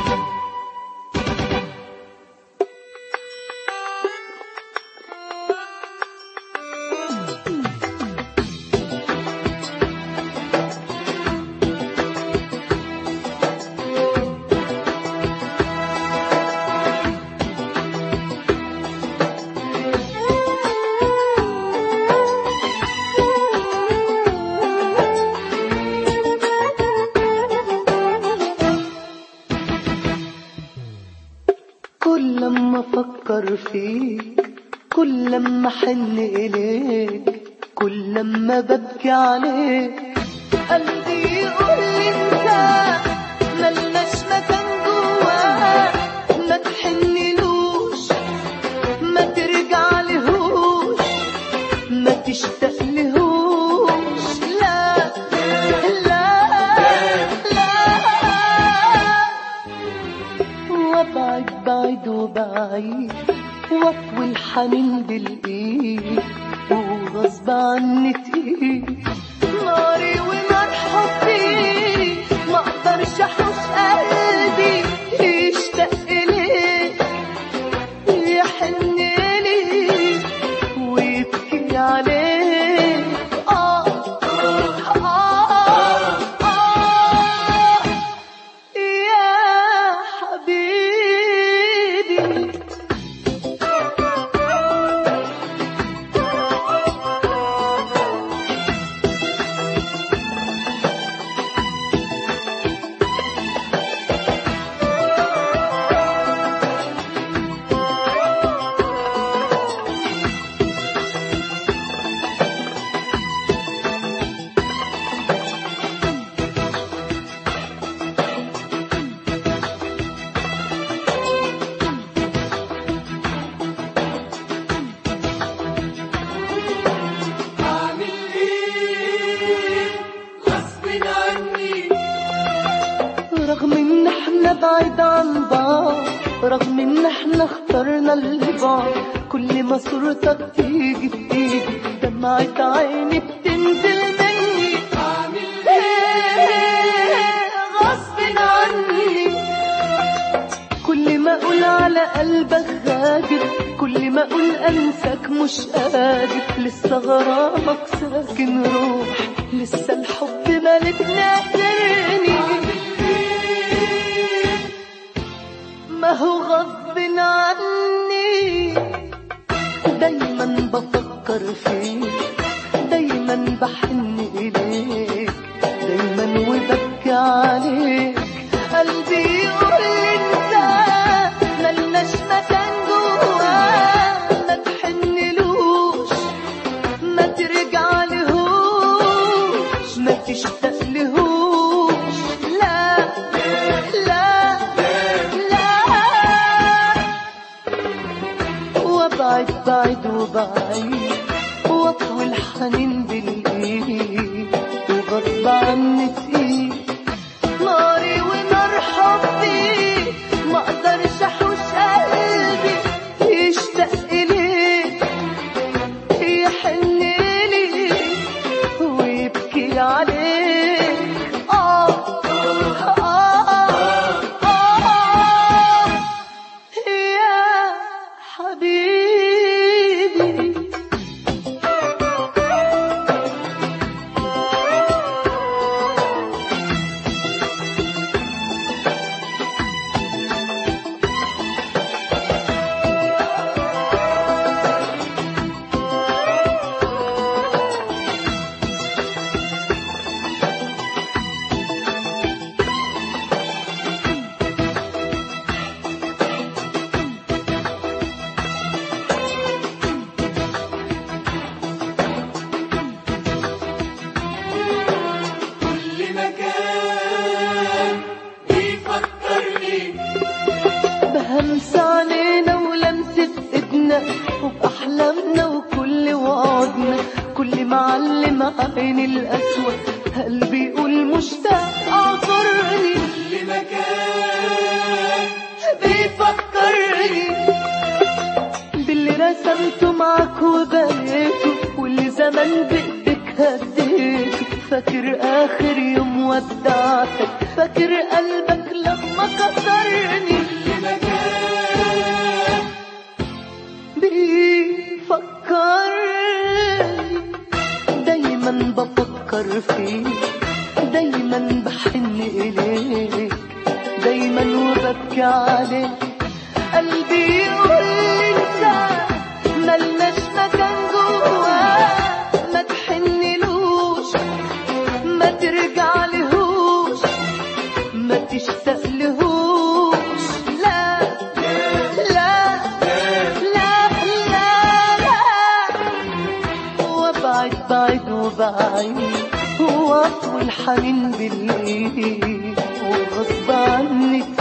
كل لما افكر فيك كل لما احن اليك كل لما ببكي عليك قلبي يقول لي انت ملناش مكان جواه ما تحنلوش ما ترجع لهوش ما تشتاق لهوش لا لا لا وابعد بعيد وبعيد واطوي الحنين بالايد وغصب عني تقيل ناري ونار حبي ما اقدرش احوش قلبي يشتاق ليك يحن ليك ويبكي عليك آه آه آه يا حبيبي أعمل إيه غصب عني رغم ان احنا بعيد عن بعض رغم ان احنا اخترنا البعد كل ما صورتك تيجي بتيجي دمعة عيني بتنزل مني أعمل إيه غصب عني كل ما اقول على قلبك غادر كل ما اقول انساك مش قادر لسه غرامك ساكن روحي لسه الحب مالتني قادرني ما هو غصب عني دايما بفكر فيك دايما بحن إليك دايما وببكي عليك قلبي يقول انت ملناش مكان جواه ما تحنلوش ما ترجع لهوش ما تشتاق لهوش لا لا لا وابعد بعيد وبعيد واطوي الحنين بالايد وغصب عني تقيل ناري ونار حبي ما اقدرش احوش قلبي يشتاق اليك يحن ليك ويبكي عليك آه آه آه يا حبيبي كل مكان بيفكرني بهمس علينا ولمسة ايدنا وبأحلامنا وكل وعدنا كل معلم عين الأسود قلبي يقول مشتاق اعذرني كل مكان بيفكرني باللي رسمته معاك وبنيته واللي زمان بإيدك هديته فاكر آخر يوم ودعتك فاكر قلبك لما كسرني دايما وببكي عليك قلبي يقول لي انت ملناش مكان جواه ما تحنلوش ما ترجع لهوش ما تشتاق لهوش لا لا لا لا لا وابعد بعد وبعيد واطول حنين بالليل وغصب عني